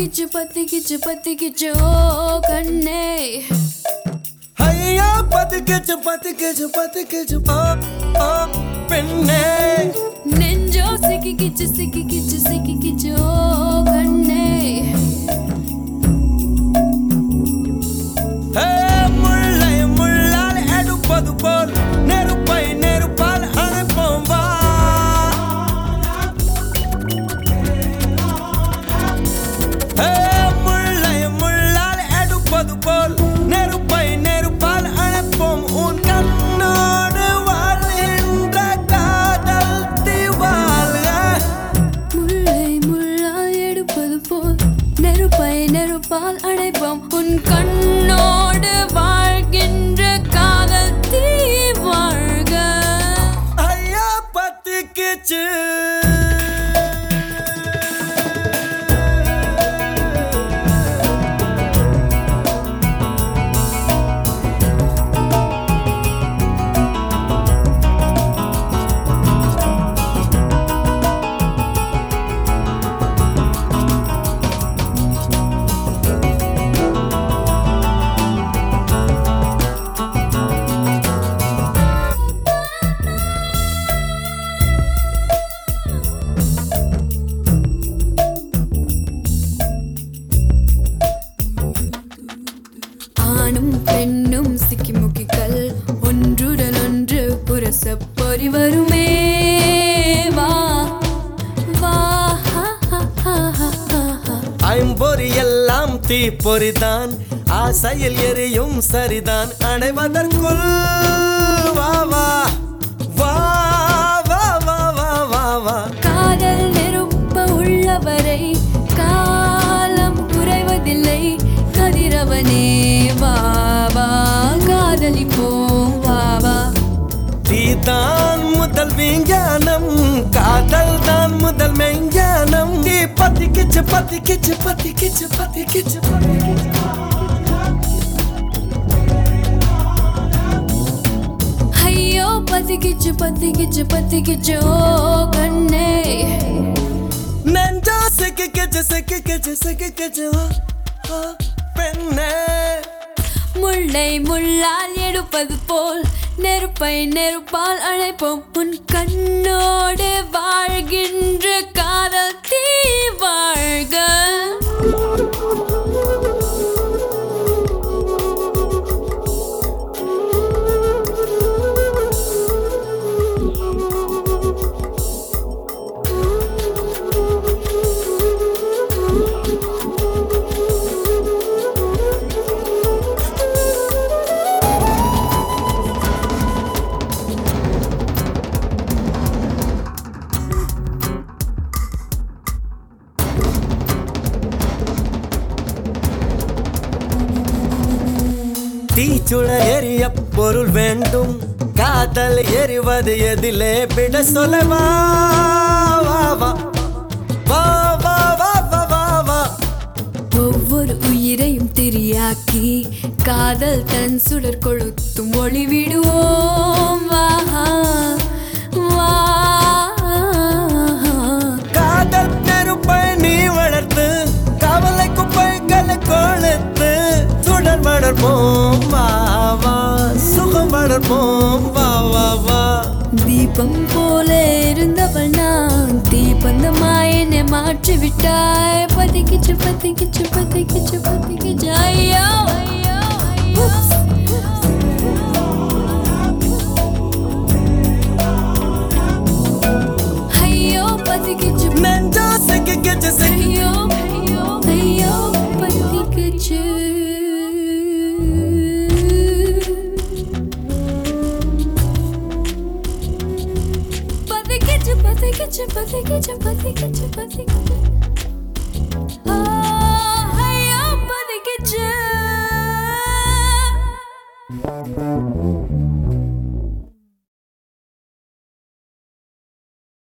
பத்திக்கிச்சு பத்திக்கிச்சு பத்திக்கிச்சு ஓ கண்ணே ஐயா பத்துக்கிச்சு பத்துக்கிச்சு பத்துக்கிச்சு ஆ, ஆ, பெண்ணே நெஞ்சோ சிக்கிக்கிச்சு சிக்கிக்கிச்சு சிக்கிக்கிச்சு ஓ கண்ணே ஏ, முள்ளை முள்ளால் எடுப்பது போல் நெருப்பை நெருப்பால் அணைப்போம் வா ஏ, முள்ளை முள்ளால் எடுப்பது போல் நெருப்பை நெருப்பால் அணைப்போம் உன் கண்ணோடு வாழ்கின்ற காதல் திவால்க முல்லை முள்ளால் எடுப்பது போல் நெருப்பை நெருப்பால் அடைப்போம் உன் கண்ணோடு வாழ்கின்ற காதல் தீ வாழ்க ஐயா பத்திக்கிச்சு ஆணும் பெண்ணும் சிக்கி முக்கிகள் ஒன்றுடன் ஒன்று புரச பொறி வருமே வா வா ஹா, ஹா, ஹா, ஹா, ஹா, ஹா. ஐம்பொறி எல்லாம் தீப்பொறிதான் ஆசையில் எரியும் சரிதான் அடைவதற்குள் வா வா வா வா வா வா வா வா காதல் நெருப்ப உள்ளவரை காலம் குறைவதில்லை கதிரவனே வா வா காதலிப்போம் வா வா தீதான் முதல் விஞ்ஞானம் காதல் தான் முதல் மெஞ்ஞானம் நீ பத்திக்கிச்சு பத்திக்கிச்சு பத்திக்கிச்சு பத்திக்கிச்சு பத்திக்கிச்சு ஐயோ பத்திக்கிச்சு பத்திக்கிச்சு பத்திக்கிச்சு ஓ கண்ணே நெஞ்சா சிக்கிக்கிச்சு சிக்கிக்கிச்சு சிக்கிக்கிச்சு ஆ, ஆ, பெண்ணே முள்ளை முள்ளால் எடுப்பது போல் நெருப்பை நெருப்பால் அழைப்போம் உன் கண்ணோடு வாழ்கின்ற காதல் தீ வாழ்க தீச்சுட எரிய பொருள் வேண்டும் காதல் எரிவது எதிலே விட சொல்லவா வா வா வா வா வா வா வா வா ஒவ்வொரு உயிரையும் திரியாக்கி காதல் தன் சுடர் கொளுத்தும் ஒளி விடுவோம் வா வா காதல் நெருப்பை நீ வளர்த்து கவலை குப்பைகளை கொளுத்து சுடர் வளர்ப்போம் வா வா சுகம் வளர்ப்போம் வா வா வா தீபம் போல இருந்தவள் நான் தீபந்தமாய் என்னை மாற்றி விட்டாய் பத்திக்கிச்சு பத்திக்கிச்சு பத்திக்கிச்சு பத்திக்கிச்சு ஐயோ ஐயோ ஐயோ ஐயோ பத்திக்கிச்சு நெஞ்சா சிக்கிக்கிச்சு சிக்கி ஐயோ ஐயோ ஐயோ பத்திக்கிச்சு பத்திக்கிச்சு பத்திக்கிச்சு பத்திக்கிச்சு பத்திக்கிச்சு பத்திக்கிச்சு ஆ, ஐயோ பத்திக்கிச்சு